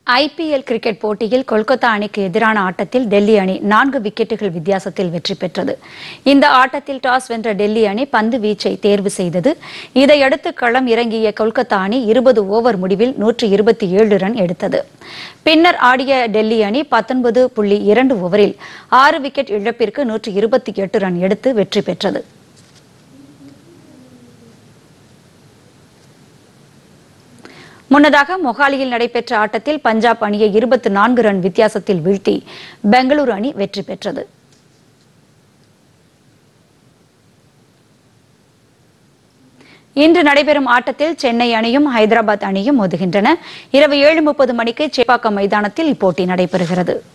IPL cricket போட்டியில் கொல்கத்தா அணிக்கு எதிரான ஆட்டத்தில் டெல்லி அணி நான்கு விக்கெட்டுகள் வித்தியாசத்தில் வெற்றி பெற்றது இந்த ஆட்டத்தில் டாஸ் வென்ற டெல்லி அணி பந்து வீச்சை தேர்வு செய்தது இதையடுத்து களம் இறங்கிய கொல்கத்தா அணி இருபது ஓவர் முடிவில் நூற்று இருபத்தி ஏழு ரன் எடுத்தது பின்னர் ஆடிய டெல்லி அணி பத்தொன்பது புள்ளி இரண்டு ஓவரில் ஆறு விக்கெட் இழப்பிற்கு நூற்று இருபத்தி எட்டு ரன் எடுத்து வெற்றி பெற்றது முன்னதாக மொஹாலியில் நடைபெற்ற ஆட்டத்தில் பஞ்சாப் அணியை இருபத்தி நான்கு ரன் வித்தியாசத்தில் வீழ்த்தி பெங்களூரு அணி வெற்றி பெற்றது இன்று நடைபெறும் ஆட்டத்தில் சென்னை அணியும் ஹைதராபாத் அணியும் மோதுகின்றன இரவு ஏழு முப்பது மணிக்கு சேப்பாக்கம் மைதானத்தில் இப்போட்டி நடைபெறுகிறது